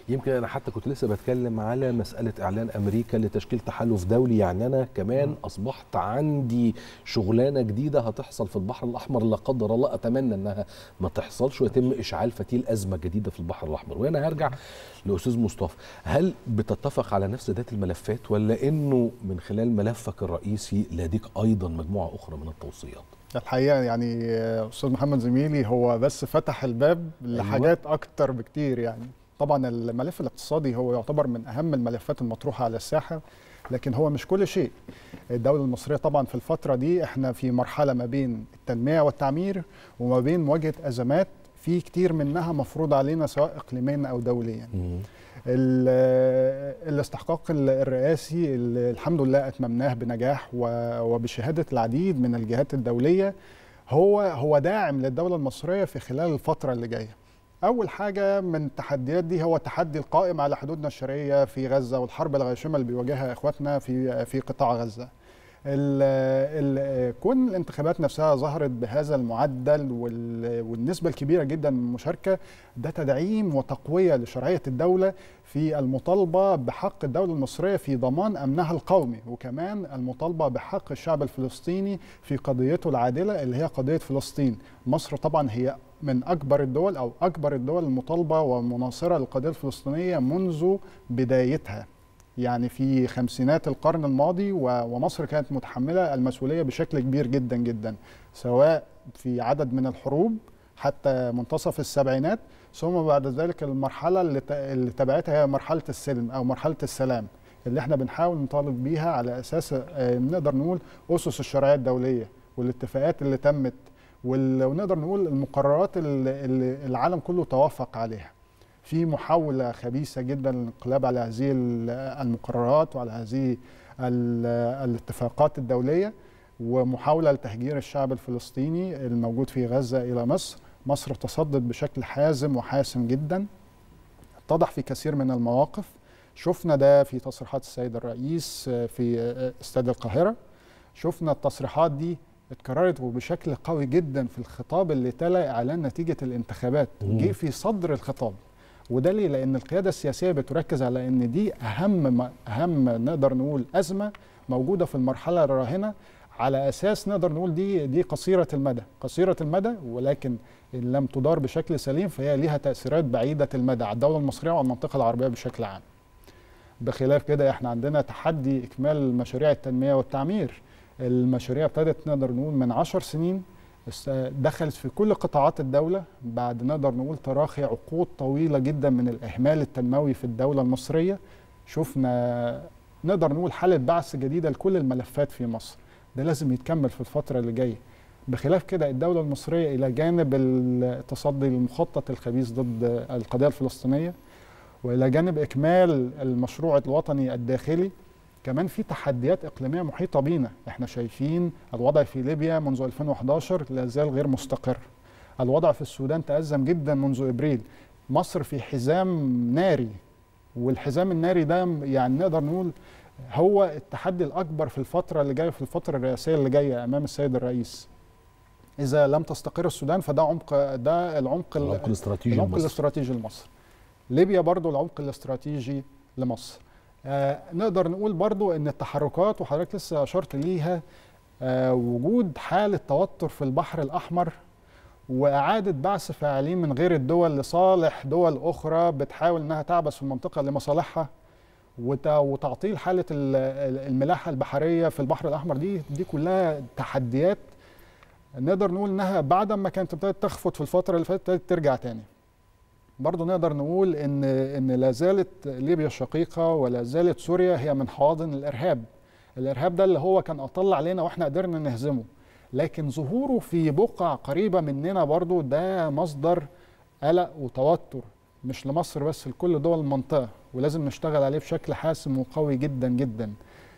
يمكن انا حتى كنت لسه بتكلم على مساله اعلان امريكا لتشكيل تحالف دولي يعني انا كمان اصبحت عندي شغلانه جديده هتحصل في البحر الاحمر لا قدر الله اتمنى انها ما تحصلش ويتم اشعال فتيل ازمه جديده في البحر الاحمر وانا هرجع لاستاذ مصطفى هل بتتفق على نفس ذات الملفات ولا انه من خلال ملفك الرئيسي لديك ايضا مجموعه اخرى من التوصيات الحقيقه يعني استاذ محمد زميلي هو بس فتح الباب لحاجات اكتر بكتير يعني طبعا الملف الاقتصادي هو يعتبر من اهم الملفات المطروحه على الساحه لكن هو مش كل شيء الدوله المصريه طبعا في الفتره دي احنا في مرحله ما بين التنميه والتعمير وما بين مواجهه ازمات في كتير منها مفروض علينا سواء اقليميا او دوليا الاستحقاق الرئاسي اللي الحمد لله اتممناه بنجاح وبشهاده العديد من الجهات الدوليه هو هو داعم للدوله المصريه في خلال الفتره اللي جايه. اول حاجه من التحديات دي هو التحدي القائم على حدودنا الشرقيه في غزه والحرب الغاشمه اللي بيواجهها اخواتنا في في قطاع غزه. ال ال كون الانتخابات نفسها ظهرت بهذا المعدل والنسبة الكبيرة جدا من المشاركة ده تدعيم وتقوية لشرعية الدولة في المطالبة بحق الدولة المصرية في ضمان أمنها القومي وكمان المطالبة بحق الشعب الفلسطيني في قضيته العادلة اللي هي قضية فلسطين مصر طبعا هي من أكبر الدول أو أكبر الدول المطالبة ومناصرة للقضية الفلسطينية منذ بدايتها يعني في خمسينات القرن الماضي ومصر كانت متحمله المسؤوليه بشكل كبير جدا جدا سواء في عدد من الحروب حتى منتصف السبعينات ثم بعد ذلك المرحله اللي تبعتها هي مرحله السلم او مرحله السلام اللي احنا بنحاول نطالب بيها على اساس نقدر نقول اسس الشرعيه الدوليه والاتفاقات اللي تمت ونقدر نقول المقررات اللي العالم كله توافق عليها في محاولة خبيثة جدا للانقلاب على هذه المقررات وعلى هذه الاتفاقات الدولية ومحاولة لتهجير الشعب الفلسطيني الموجود في غزة إلى مصر مصر تصدت بشكل حازم وحاسم جدا اتضح في كثير من المواقف شفنا ده في تصريحات السيد الرئيس في استاد القاهرة شفنا التصريحات دي اتكررت وبشكل قوي جدا في الخطاب اللي تلا اعلان نتيجه الانتخابات جه في صدر الخطاب وده ليه؟ لأن القيادة السياسية بتركز على أن دي أهم أهم نقدر نقول أزمة موجودة في المرحلة الراهنة على أساس نقدر نقول دي دي قصيرة المدى، قصيرة المدى ولكن إن لم تدار بشكل سليم فهي ليها تأثيرات بعيدة المدى على الدولة المصرية وعلى المنطقة العربية بشكل عام. بخلاف كده احنا عندنا تحدي إكمال مشاريع التنمية والتعمير. المشاريع ابتدت نقدر نقول من عشر سنين دخلت في كل قطاعات الدولة بعد نقدر نقول تراخي عقود طويلة جدا من الإهمال التنموي في الدولة المصرية شفنا نقدر نقول حالة بعث جديدة لكل الملفات في مصر ده لازم يتكمل في الفترة اللي جاية بخلاف كده الدولة المصرية إلى جانب التصدي للمخطط الخبيث ضد القضية الفلسطينية وإلى جانب إكمال المشروع الوطني الداخلي كمان في تحديات اقليميه محيطه بينا احنا شايفين الوضع في ليبيا منذ 2011 لا زال غير مستقر الوضع في السودان تازم جدا منذ ابريل مصر في حزام ناري والحزام الناري ده يعني نقدر نقول هو التحدي الاكبر في الفتره اللي جايه في الفتره الرئاسيه اللي جايه امام السيد الرئيس اذا لم تستقر السودان فده عمق ده العمق العمق الاستراتيجي العمق لمصر. الاستراتيجي لمصر ليبيا برضو العمق الاستراتيجي لمصر آه نقدر نقول برضو ان التحركات وحضرتك لسه اشرت ليها آه وجود حالة توتر في البحر الأحمر وإعادة بعث فاعلين من غير الدول لصالح دول أخرى بتحاول إنها تعبث في المنطقة لمصالحها وتعطيل حالة الملاحة البحرية في البحر الأحمر دي دي كلها تحديات نقدر نقول إنها بعد ما كانت ابتدت تخفت في الفترة اللي فاتت ابتدت ترجع تاني برضه نقدر نقول ان ان لا زالت ليبيا الشقيقه ولا زالت سوريا هي من حواضن الارهاب الارهاب ده اللي هو كان اطل علينا واحنا قدرنا نهزمه لكن ظهوره في بقع قريبه مننا برضه ده مصدر قلق وتوتر مش لمصر بس لكل دول المنطقه ولازم نشتغل عليه بشكل حاسم وقوي جدا جدا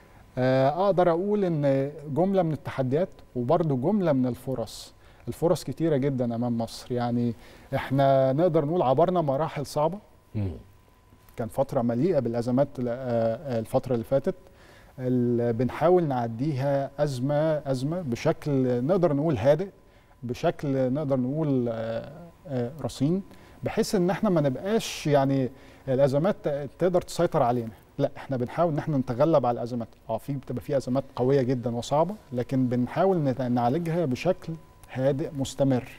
اقدر اقول ان جمله من التحديات وبرضه جمله من الفرص الفرص كتيره جدا امام مصر يعني احنا نقدر نقول عبرنا مراحل صعبه مم. كان فتره مليئه بالازمات الفتره اللي فاتت بنحاول نعديها ازمه ازمه بشكل نقدر نقول هادئ بشكل نقدر نقول رصين بحيث ان احنا ما نبقاش يعني الازمات تقدر تسيطر علينا لا احنا بنحاول ان احنا نتغلب على الازمات اه في بتبقى في ازمات قويه جدا وصعبه لكن بنحاول نعالجها بشكل هادئ مستمر